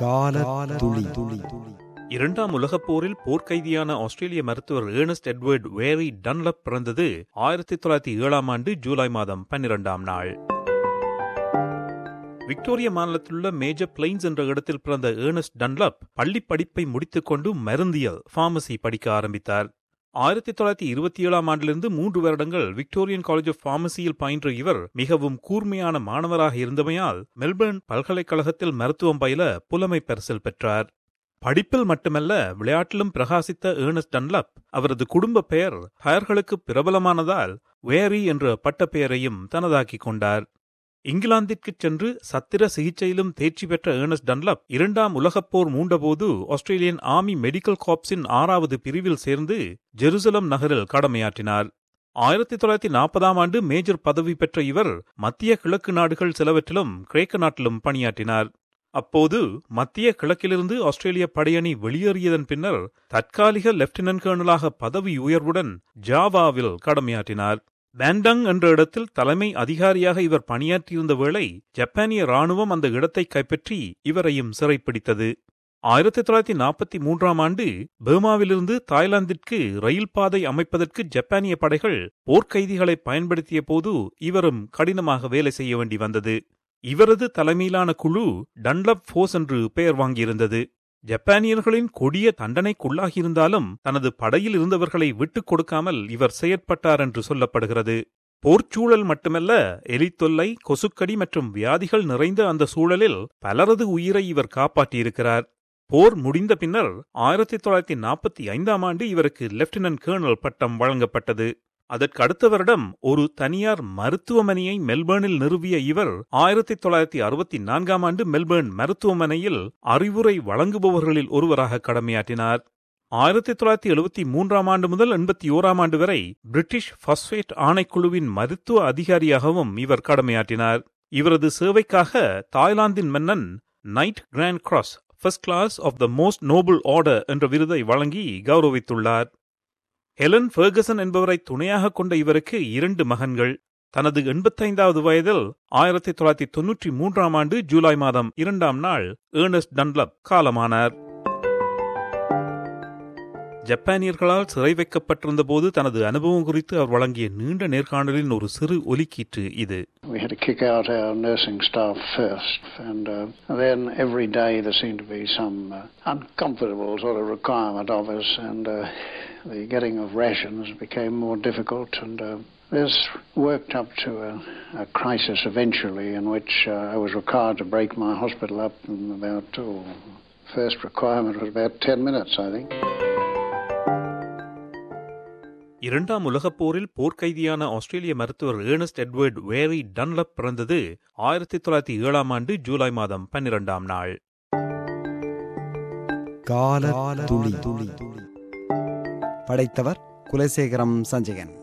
கால துளி துளி இரண்டாம் உலகப் போரில் போர்க்கைதியான ஆஸ்திரேலிய மருத்துவர் ஏர்னஸ்ட் எட்வர்ட் வேரி டன்லப் பிறந்தது ஆயிரத்தி தொள்ளாயிரத்தி ஏழாம் ஆண்டு ஜூலை மாதம் பன்னிரெண்டாம் நாள் விக்டோரியா மாநிலத்திலுள்ள மேஜர் பிளைன்ஸ் என்ற இடத்தில் பிறந்த ஏர்னஸ்ட் டன்லப் பள்ளி படிப்பை முடித்துக்கொண்டு மருந்தியல் பார்மசி படிக்க ஆரம்பித்தார் ஆயிரத்தி தொள்ளாயிரத்தி இருபத்தி ஏழாம் ஆண்டிலிருந்து மூன்று வருடங்கள் விக்டோரியன் காலேஜ் ஆஃப் பார்மசியில் பயின்ற இவர் மிகவும் கூர்மையான மாணவராக இருந்தமையால் மெல்பர்ன் பல்கலைக்கழகத்தில் மருத்துவம் பயில புலமை பரிசில் பெற்றார் படிப்பில் மட்டுமல்ல விளையாட்டிலும் பிரகாசித்த ஏர்னஸ்ட் டன்லப் அவரது குடும்ப பெயர் பயர்களுக்கு பிரபலமானதால் வேரி என்ற பட்டப்பெயரையும் தனதாக்கிக் கொண்டார் இங்கிலாந்திற்குச் சென்று சத்திர சிகிச்சையிலும் தேர்ச்சி பெற்ற ஏர்னஸ்ட் டன்லப் இரண்டாம் உலகப் போர் மூண்டபோது ஆஸ்திரேலியன் ஆர்மி மெடிக்கல் காப்ஸின் ஆறாவது பிரிவில் சேர்ந்து ஜெருசலம் நகரில் கடமையாற்றினார் ஆயிரத்தி தொள்ளாயிரத்தி நாற்பதாம் ஆண்டு மேஜர் பதவி பெற்ற இவர் மத்திய கிழக்கு நாடுகள் சிலவற்றிலும் கிரேக்க நாட்டிலும் பணியாற்றினார் அப்போது மத்திய கிழக்கிலிருந்து ஆஸ்திரேலிய படையணி வெளியேறியதன் பின்னர் தற்காலிக லெப்டினன்ட் கர்னலாக பதவி உயர்வுடன் ஜாவாவில் கடமையாற்றினார் பேண்டங் என்ற இடத்தில் தலைமை அதிகாரியாக இவர் பணியாற்றியிருந்த வேளை ஜப்பானிய ராணுவம் அந்த இடத்தை கைப்பற்றி இவரையும் சிறைப்பிடித்தது ஆயிரத்தி தொள்ளாயிரத்தி நாற்பத்தி மூன்றாம் ஆண்டு பர்மாவிலிருந்து தாய்லாந்திற்கு ரயில் பாதை அமைப்பதற்கு ஜப்பானிய படைகள் போர்க்கைதிகளை பயன்படுத்திய போது இவரும் கடினமாக வேலை செய்ய வேண்டி வந்தது இவரது தலைமையிலான குழு டன்லப் போர்ஸ் என்று பெயர் வாங்கியிருந்தது ஜப்பானியர்களின் கொடிய தண்டனைக்குள்ளாகியிருந்தாலும் தனது படையில் இருந்தவர்களை விட்டுக் கொடுக்காமல் இவர் செயற்பட்டார் என்று சொல்லப்படுகிறது போர்ச்சூழல் மட்டுமல்ல எலித்தொல்லை கொசுக்கடி மற்றும் வியாதிகள் நிறைந்த அந்த சூழலில் பலரது உயிரை இவர் காப்பாற்றியிருக்கிறார் போர் முடிந்த பின்னர் ஆயிரத்தி தொள்ளாயிரத்தி நாற்பத்தி ஐந்தாம் ஆண்டு இவருக்கு லெப்டினன்ட் கேர்னல் பட்டம் வழங்கப்பட்டது அதற்கு அடுத்த வருடம் ஒரு தனியார் மருத்துவமனையை மெல்பர்னில் நிறுவிய இவர் ஆயிரத்தி தொள்ளாயிரத்தி அறுபத்தி நான்காம் ஆண்டு மெல்பர்ன் மருத்துவமனையில் அறிவுரை வழங்குபவர்களில் ஒருவராக கடமையாற்றினார் ஆயிரத்தி தொள்ளாயிரத்தி எழுபத்தி மூன்றாம் ஆண்டு முதல் எண்பத்தி ஓராம் ஆண்டு வரை பிரிட்டிஷ் பாஸ்பேட் ஆணைக்குழுவின் மருத்துவ அதிகாரியாகவும் இவர் கடமையாற்றினார் இவரது சேவைக்காக தாய்லாந்தின் மன்னன் knight grand cross first class of the most noble order என்ற விருதை வழங்கி கௌரவித்துள்ளார் ஹெலன் ஃபெர்கசன் என்பவரை துணையாக கொண்ட இவருக்கு இரண்டு மகன்கள் தனது எண்பத்தைந்தாவது வயதில் ஆயிரத்தி தொள்ளாயிரத்தி தொன்னூற்றி மூன்றாம் ஆண்டு ஜூலை மாதம் இரண்டாம் நாள் ஏர்னஸ்ட் டன்லப் காலமானார் ஜப்பானியர்களால் சிறை வைக்கப்பட்டிருந்த போது தனது அனுபவம் குறித்து அவர் வழங்கிய நீண்ட நேர்காணலின் ஒரு சிறு ஒலிக்கீற்று இது We had to kick out our nursing staff first, and uh, then every day there seemed to be some uh, uncomfortable sort of requirement of us, and uh, the getting of rations became more difficult, and uh, this worked up to a, a crisis eventually in which uh, I was required to break my hospital up in about, oh, first requirement was about 10 minutes, I think. இரண்டாம் உலகப் போரில் போர்க்கைதியான ஆஸ்திரேலிய மருத்துவர் Ernest Edward vary Dunlop பிறந்தது ஆயிரத்தி தொள்ளாயிரத்தி ஏழாம் ஆண்டு ஜூலை மாதம் பன்னிரெண்டாம் நாள் கால துளி துளி படைத்தவர் குலசேகரம் சஞ்சயன்